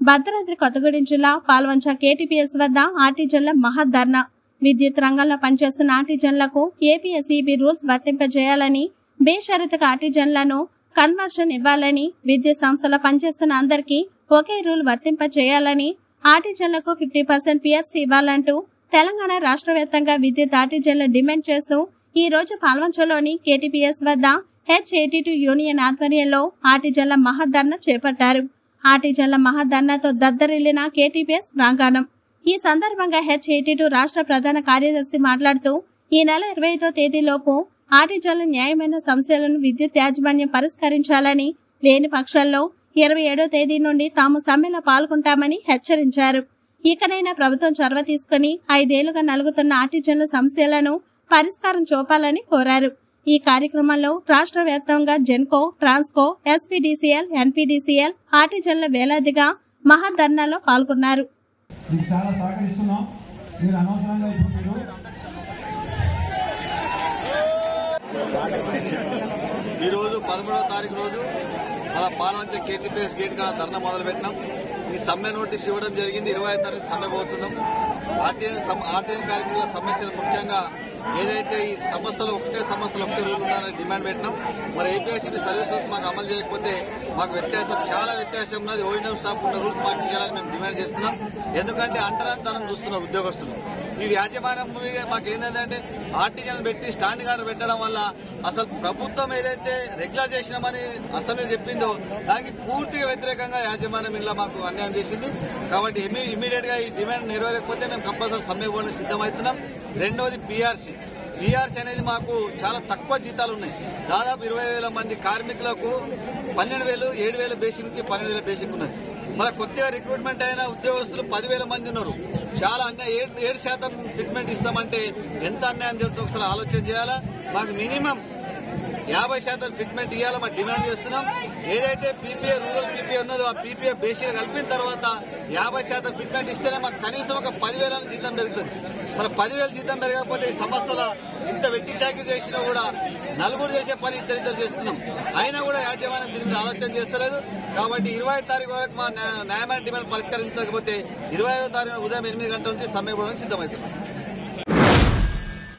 భద్రాద్రి కొత్తగూడెం జిల్లా పాల్వంచ కేటీపీఎస్ వద్ద ఆర్టిజన్ల మహధర్నా విద్యుత్ రంగంలో పనిచేస్తున్న ఆర్టిజన్లకు ఏపీఎస్ఈబీ రూల్స్ వర్తింపజేయాలని బేషరతుగా ఆర్టిజన్లను కన్వర్షన్ ఇవ్వాలని విద్యుత్ సంస్థలో పనిచేస్తున్న అందరికీ ఒకే రూల్ వర్తింపజేయాలని ఆర్టిజన్లకు ఫిఫ్టీ పర్సెంట్ పిఎస్సీ ఇవ్వాలంటూ తెలంగాణ రాష్ట్ర వ్యాప్తంగా విద్యుత్ ఆర్టిజన్లు డిమాండ్ చేస్తూ ఈ రోజు పాల్వంచలోని కేటీపీఎస్ వద్ద హెచ్ ఎయిటీ టూ యూనియన్ ఆధ్వర్యంలో ఆర్టిజన్ల మహధర్నా చేపట్టారు ఆర్టిజన్ల మహధర్నాతో దద్దరిల్లిన కేటీపీఎస్ ప్రాంగణం ఈ సందర్భంగా హెచ్ ఎయిటీ టూ రాష్ట్ర ప్రధాన కార్యదర్శి మాట్లాడుతూ ఈ నెల ఇరవై ఐదో తేదీలోపు ఆర్టిజన్ల న్యాయమైన సమస్యలను విద్యుత్ యాజమాన్యం పరిష్కరించాలని లేని పక్షంలో ఇరవై ఏడో తేదీ నుండి తాము సమ్మెలో పాల్గొంటామని హెచ్చరించారు ఇకనైనా ప్రభుత్వం చొరవ తీసుకుని ఐదేళ్లుగా నలుగుతున్న ఆర్టిజన్ల సమస్యలను పరిష్కారం చూపాలని కోరారు ఈ కార్యక్రమంలో రాష్ట్ర వ్యాప్తంగా జెన్కో ట్రాన్స్కో ఎస్పీడీసీఎల్ ఎన్పీడీసీఎల్ ఆర్టిజన్ల వేలాదిగా మహాధర్నాలో పాల్గొన్నారు మీకు చాలా సహకరిస్తున్నాం మీరు అనవసరంగా ఇప్పుడు మీరు ఈ రోజు పదమూడవ తారీఖు రోజు మన పాలవంచ కేటీపీఎస్ గేట్ కాడ ధర్నా మొదలు పెట్టినాం ఈ సమ్మె నోటీస్ ఇవ్వడం జరిగింది ఇరవై ఐదు తారీఖు సమ్మె పోతున్నాం ఆర్టీఎన్ సమ్- ఆర్టీఎన్ కార్మికుల సమస్యలు ముఖ్యంగా ఏదైతే ఈ సంస్థలు ఒకటే సంస్థలు ఒకటే రూల్ ఉన్నారని డిమాండ్ పెట్టినాం మరి ఏపీఎస్సీ సర్వీసెస్ మాకు అమలు చేయకపోతే మాకు వ్యత్యాసం చాలా వ్యత్యాసం ఉన్నది ఓఎన్ఎం స్టాఫ్ ఉన్న రూల్స్ మాకు ఇవ్వాలని మేము డిమాండ్ చేస్తున్నాం ఎందుకంటే అంటరాంతరం చూస్తున్నారు ఉద్యోగస్తులు ఈ యాజమాన్యం మాకు ఏంటంటే ఆర్టీజన్ పెట్టి స్టాండింగ్ ఆర్డర్ పెట్టడం వల్ల అసలు ప్రభుత్వం ఏదైతే రెగ్యులర్ చేసినామని అసెంబ్లీ చెప్పిందో దానికి పూర్తిగా వ్యతిరేకంగా యాజమాన్యం ఇలా మాకు అన్యాయం చేసింది కాబట్టి ఇమీడియట్ గా ఈ డిమాండ్ నెరవేరకపోతే మేము కంపల్సరీ సమ్మె పోవడానికి సిద్ధమవుతున్నాం రెండోది పీఆర్సీ పీఆర్సీ అనేది మాకు చాలా తక్కువ జీతాలు ఉన్నాయి దాదాపు ఇరవై వేల మంది కార్మికులకు పన్నెండు వేలు ఏడు వేల బేసిక్ నుంచి పన్నెండు వేల బేసిక్ ఉన్నది మన కొత్తగా రిక్రూట్మెంట్ అయిన ఉద్యోగస్తులు పదివేల మంది ఉన్నారు చాలా అన్యాయం ఏడు ఏడు శాతం ఫిట్మెంట్ ఇస్తామంటే ఎంత అన్యాయం జరుగుతుందో ఒకసారి ఆలోచన చేయాలా మాకు మినిమం యాభై శాతం ఫిట్మెంట్ ఇవ్వాలని మనం డిమాండ్ చేస్తున్నాం ఏదైతే పీపీఏ రూరల్ పీపీఏ ఉన్నదో ఆ పీపీఏ బేసిక్ కలిపిన తర్వాత యాభై శాతం ఫిట్మెంట్ ఇస్తేనే మాకు కనీసం ఒక పదివేల జీతం పెరుగుతుంది మన పదివేల జీతం పెరగకపోతే ఈ సంస్థల ఇంత వెట్టి చాకరీ చేసినా కూడా నలుగురు చేసే పని ఇద్దరిద్దరు చేస్తున్నాం అయినా కూడా యాజమాన్యం దీని మీద ఆలోచన చేస్తలేదు కాబట్టి ఇరవై తారీఖు వరకు మా న్యాయ- న్యాయమైన డిమాండ్ పరిష్కరించకపోతే ఇరవై తారీఖు ఉదయం ఎనిమిది గంటల నుంచి సమ్మె కూడా సిద్ధమవుతుంది